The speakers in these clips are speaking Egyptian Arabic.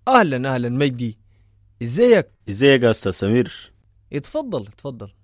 اهلا اهلا مجدي ازيك ازيك يا استاذ سمير اتفضل اتفضل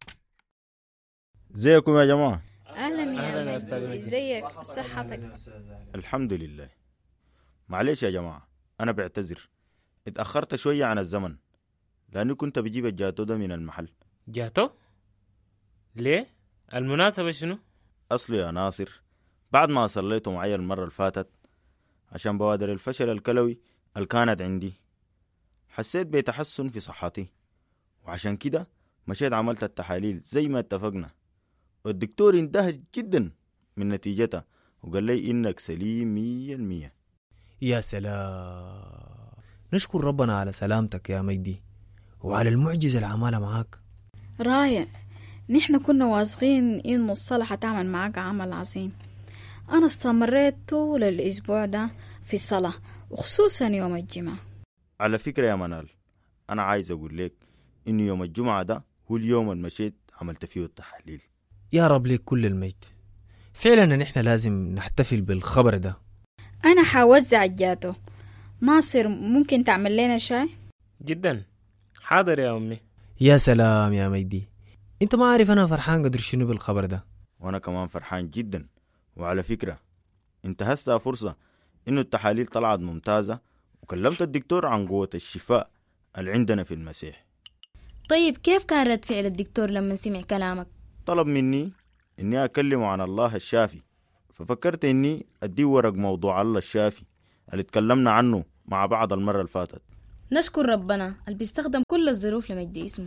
ازيكم يا جماعه اهلا أهلاً يا يا أستاذ مجدي مجدي. ازيك صحتك الحمد لله معلش يا جماعه انا بعتذر اتاخرت شويه عن الزمن لاني كنت بجيب الجاتو ده من المحل جاتو ليه المناسبة شنو اصله يا ناصر بعد ما صليته معي المره اللي فاتت عشان بوادر الفشل الكلوي اللي كانت عندي حسيت بتحسن في صحتي وعشان كده مشيت عملت التحاليل زي ما اتفقنا والدكتور اندهش جدا من نتيجتها وقال لي انك سليم مية المية يا سلام نشكر ربنا على سلامتك يا مجدي وعلى المعجزة اللي عملها معاك رائع نحن كنا واثقين انه الصلاة حتعمل معاك عمل عظيم انا استمريت طول الاسبوع ده في الصلاة وخصوصا يوم الجمعة على فكرة يا منال أنا عايز أقول لك إن يوم الجمعة ده هو اليوم اللي مشيت عملت فيه التحاليل يا رب لك كل المجد فعلا نحن لازم نحتفل بالخبر ده انا حوزع الجاتو ناصر ممكن تعمل لنا شاي جدا حاضر يا أمي يا سلام يا مجدي انت ما عارف انا فرحان قدر شنو بالخبر ده وأنا كمان فرحان جدا وعلى فكرة انتهزتها فرصة إنه التحاليل طلعت ممتازة وكلمت الدكتور عن قوة الشفاء اللي عندنا في المسيح طيب كيف كان رد فعل الدكتور لما سمع كلامك؟ طلب مني إني أكلمه عن الله الشافي ففكرت إني أديه ورق موضوع الله الشافي اللي اتكلمنا عنه مع بعض المرة اللي فاتت نشكر ربنا اللي بيستخدم كل الظروف لمجد اسمه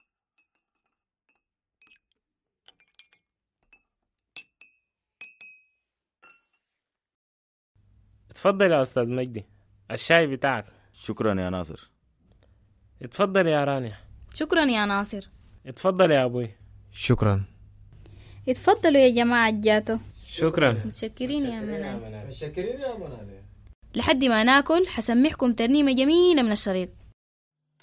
اتفضل يا أستاذ مجدي الشاي بتاعك شكرا يا ناصر اتفضل يا رانيا شكرا يا ناصر اتفضل يا أبوي شكرا اتفضلوا يا جماعة الجاتو شكرا متشكرين يا منال متشكرين يا منال لحد ما ناكل حسمعكم ترنيمة جميلة من الشريط